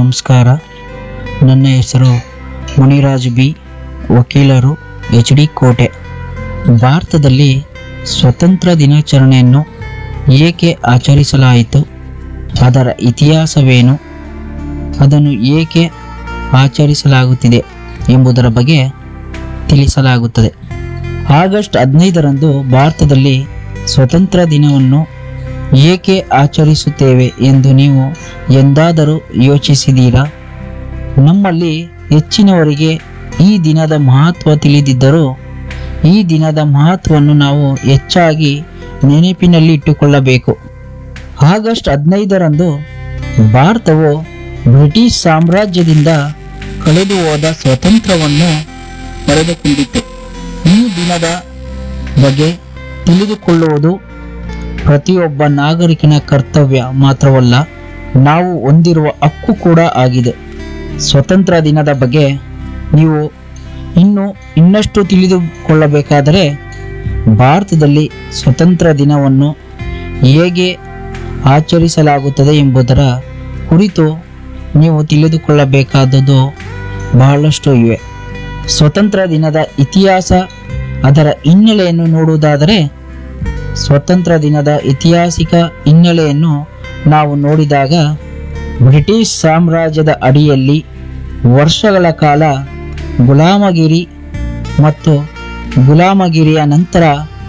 ನಮಸ್ಕಾರ ನನ್ನ ಹೆಸರು ಮುನಿರಾಜ್ ಬಿ ವಕೀಲರು ಎಚ್ ಡಿ ಕೋಟೆ ಭಾರತದಲ್ಲಿ ಸ್ವತಂತ್ರ ದಿನಾಚರಣೆಯನ್ನು ಏಕೆ ಆಚರಿಸಲಾಯಿತು ಅದರ ಇತಿಹಾಸವೇನು ಅದನ್ನು ಏಕೆ ಆಚರಿಸಲಾಗುತ್ತಿದೆ ಎಂಬುದರ ಬಗ್ಗೆ ತಿಳಿಸಲಾಗುತ್ತದೆ ಆಗಸ್ಟ್ ಹದಿನೈದರಂದು ಭಾರತದಲ್ಲಿ ಸ್ವತಂತ್ರ ದಿನವನ್ನು ಏಕೆ ಆಚರಿಸುತ್ತೇವೆ ಎಂದು ನೀವು ಎಂದಾದರೂ ಯೋಚಿಸಿದ್ದೀರಾ ನಮ್ಮಲ್ಲಿ ಹೆಚ್ಚಿನವರಿಗೆ ಈ ದಿನದ ಮಹತ್ವ ತಿಳಿದಿದ್ದರೂ ಈ ದಿನದ ಮಹತ್ವವನ್ನು ನಾವು ಹೆಚ್ಚಾಗಿ ನೆನಪಿನಲ್ಲಿ ಇಟ್ಟುಕೊಳ್ಳಬೇಕು ಆಗಸ್ಟ್ ಹದಿನೈದರಂದು ಭಾರತವು ಬ್ರಿಟಿಷ್ ಸಾಮ್ರಾಜ್ಯದಿಂದ ಕಳೆದು ಹೋದ ಸ್ವಾತಂತ್ರ್ಯವನ್ನು ಪಡೆದುಕೊಂಡಿತು ಈ ದಿನದ ಬಗ್ಗೆ ತಿಳಿದುಕೊಳ್ಳುವುದು ಪ್ರತಿಯೊಬ್ಬ ನಾಗರಿಕನ ಕರ್ತವ್ಯ ಮಾತ್ರವಲ್ಲ ನಾವು ಹೊಂದಿರುವ ಹಕ್ಕು ಕೂಡ ಆಗಿದೆ ಸ್ವತಂತ್ರ ದಿನದ ಬಗ್ಗೆ ನೀವು ಇನ್ನು ಇನ್ನಷ್ಟು ತಿಳಿದುಕೊಳ್ಳಬೇಕಾದರೆ ಭಾರತದಲ್ಲಿ ಸ್ವತಂತ್ರ ದಿನವನ್ನು ಹೇಗೆ ಆಚರಿಸಲಾಗುತ್ತದೆ ಎಂಬುದರ ಕುರಿತು ನೀವು ತಿಳಿದುಕೊಳ್ಳಬೇಕಾದದ್ದು ಬಹಳಷ್ಟು ಇವೆ ಸ್ವತಂತ್ರ ದಿನದ ಇತಿಹಾಸ ಅದರ ಹಿನ್ನೆಲೆಯನ್ನು ನೋಡುವುದಾದರೆ ಸ್ವತಂತ್ರ ದಿನದ ಐತಿಹಾಸಿಕ ಹಿನ್ನೆಲೆಯನ್ನು ನಾವು ನೋಡಿದಾಗ ಬ್ರಿಟಿಷ್ ಸಾಮ್ರಾಜ್ಯದ ಅಡಿಯಲ್ಲಿ ವರ್ಷಗಳ ಕಾಲ ಗುಲಾಮಗಿರಿ ಮತ್ತು ಗುಲಾಮಗಿರಿಯ ನಂತರ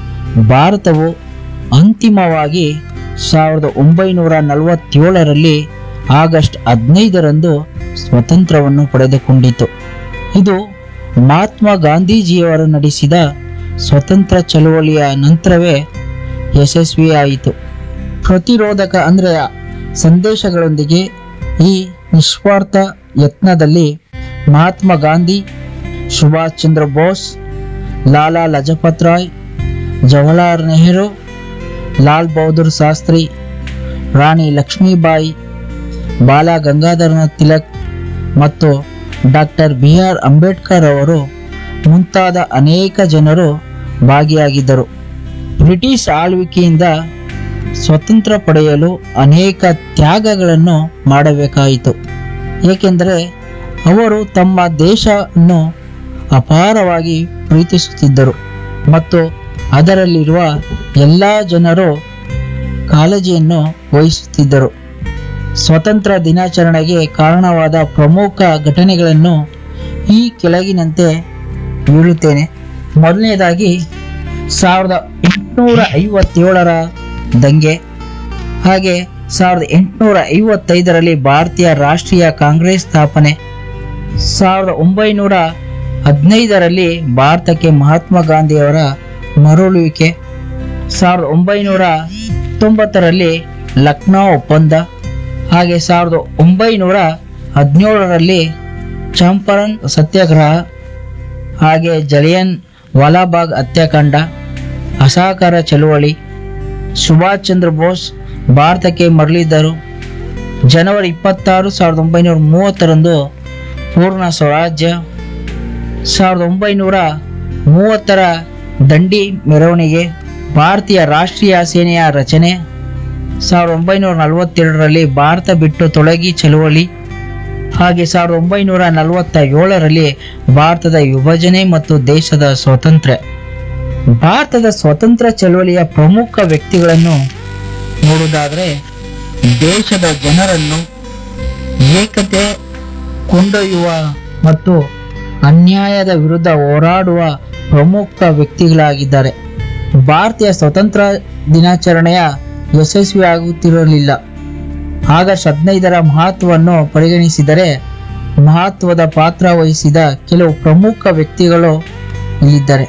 ಭಾರತವು ಅಂತಿಮವಾಗಿ ಸಾವಿರದ ಒಂಬೈನೂರ ನಲವತ್ತೇಳರಲ್ಲಿ ಆಗಸ್ಟ್ ಹದಿನೈದರಂದು ಸ್ವತಂತ್ರವನ್ನು ಪಡೆದುಕೊಂಡಿತು ಇದು ಮಹಾತ್ಮ ಗಾಂಧೀಜಿಯವರು ನಡೆಸಿದ ಸ್ವತಂತ್ರ ಚಳುವಳಿಯ ನಂತರವೇ ಯಶಸ್ವಿಯಾಯಿತು ಪ್ರತಿರೋಧಕ ಅಂದರೆ ಸಂದೇಶಗಳೊಂದಿಗೆ ಈ ನಿಸ್ವಾರ್ಥ ಯತ್ನದಲ್ಲಿ ಮಹಾತ್ಮ ಗಾಂಧಿ ಸುಭಾಷ್ ಚಂದ್ರ ಬೋಸ್ ಲಾಲಾ ಲಜಪತ್ ರಾಯ್ ಜವಾಹರ್ಲಾಲ್ ನೆಹರು ಲಾಲ್ ಬಹದ್ದೂರ್ ಶಾಸ್ತ್ರಿ ರಾಣಿ ಲಕ್ಷ್ಮೀಬಾಯಿ ಬಾಲ ಗಂಗಾಧರನಾಥ್ ತಿಲಕ್ ಮತ್ತು ಡಾಕ್ಟರ್ ಬಿ ಆರ್ ಅಂಬೇಡ್ಕರ್ ಅವರು ಮುಂತಾದ ಅನೇಕ ಜನರು ಭಾಗಿಯಾಗಿದ್ದರು ಬ್ರಿಟಿಷ್ ಆಳ್ವಿಕೆಯಿಂದ ಸ್ವತಂತ್ರ ಪಡೆಯಲು ಅನೇಕ ತ್ಯಾಗಗಳನ್ನು ಮಾಡಬೇಕಾಯಿತು ಏಕೆಂದರೆ ಅವರು ತಮ್ಮ ದೇಶವನ್ನು ಅಪಾರವಾಗಿ ಪ್ರೀತಿಸುತ್ತಿದ್ದರು ಮತ್ತು ಅದರಲ್ಲಿರುವ ಎಲ್ಲ ಜನರು ಕಾಳಜಿಯನ್ನು ವಹಿಸುತ್ತಿದ್ದರು ಸ್ವತಂತ್ರ ದಿನಾಚರಣೆಗೆ ಕಾರಣವಾದ ಪ್ರಮುಖ ಘಟನೆಗಳನ್ನು ಈ ಕೆಳಗಿನಂತೆ ಹೇಳುತ್ತೇನೆ ಮೊದಲನೇದಾಗಿ ಸಾವಿರದ ಎಂಟುನೂರ ಐವತ್ತೇಳರ ದಂಗೆ ಹಾಗೆ ಸಾವಿರದ ಎಂಟುನೂರ ಐವತ್ತೈದರಲ್ಲಿ ಭಾರತೀಯ ರಾಷ್ಟ್ರೀಯ ಕಾಂಗ್ರೆಸ್ ಸ್ಥಾಪನೆ ಸಾವಿರದ ಒಂಬೈನೂರ ಹದಿನೈದರಲ್ಲಿ ಭಾರತಕ್ಕೆ ಮಹಾತ್ಮ ಗಾಂಧಿಯವರ ಮರಳುವಿಕೆ ಸಾವಿರದ ಒಂಬೈನೂರ ತೊಂಬತ್ತರಲ್ಲಿ ಲಕ್ನೋ ಒಪ್ಪಂದ ಹಾಗೆ ಸಾವಿರದ ಒಂಬೈನೂರ ಹದಿನೇಳರಲ್ಲಿ ಚಂಪಾರಣ್ ಸತ್ಯಾಗ್ರಹ ಹಾಗೆ ಜಲಿಯನ್ ವಾಲಾಬಾಗ್ ಹತ್ಯಾಕಾಂಡ ಅಸಹಕಾರ ಚಳುವಳಿ ಸುಭಾಷ್ ಚಂದ್ರ ಬೋಸ್ ಭಾರತಕ್ಕೆ ಮರಳಿದ್ದರು ಜನವರಿ ಇಪ್ಪತ್ತಾರು ಸಾವಿರದ ಒಂಬೈನೂರ ಮೂವತ್ತರಂದು ಪೂರ್ಣ ಸ್ವರಾಜ್ಯ ಸಾವಿರದ ಒಂಬೈನೂರ ಮೂವತ್ತರ ದಂಡಿ ಮೆರವಣಿಗೆ ಭಾರತೀಯ ರಾಷ್ಟ್ರೀಯ ಸೇನೆಯ ರಚನೆ ಸಾವಿರದ ಒಂಬೈನೂರ ನಲವತ್ತೆರಡರಲ್ಲಿ ಭಾರತ ಬಿಟ್ಟು ತೊಲಗಿ ಚಳುವಳಿ ಹಾಗೆ ಸಾವಿರದ ಒಂಬೈನೂರ ನಲವತ್ತ ಏಳರಲ್ಲಿ ಭಾರತದ ವಿಭಜನೆ ಮತ್ತು ದೇಶದ ಸ್ವಾತಂತ್ರ್ಯ ಭಾರತದ ಸ್ವತಂತ್ರ ಚಳುವಳಿಯ ಪ್ರಮುಖ ವ್ಯಕ್ತಿಗಳನ್ನು ನೋಡುವುದಾದರೆ ದೇಶದ ಜನರನ್ನು ಏಕತೆ ಕೊಂಡೊಯ್ಯುವ ಮತ್ತು ಅನ್ಯಾಯದ ವಿರುದ್ಧ ಹೋರಾಡುವ ಪ್ರಮುಖ ವ್ಯಕ್ತಿಗಳಾಗಿದ್ದಾರೆ ಭಾರತೀಯ ಸ್ವತಂತ್ರ ದಿನಾಚರಣೆಯ ಯಶಸ್ವಿಯಾಗುತ್ತಿರಲಿಲ್ಲ ಆಗಸ್ಟ್ ಹದಿನೈದರ ಮಹತ್ವವನ್ನು ಪರಿಗಣಿಸಿದರೆ ಮಹತ್ವದ ಪಾತ್ರ ವಹಿಸಿದ ಕೆಲವು ಪ್ರಮುಖ ವ್ಯಕ್ತಿಗಳು ಇಲ್ಲಿದ್ದಾರೆ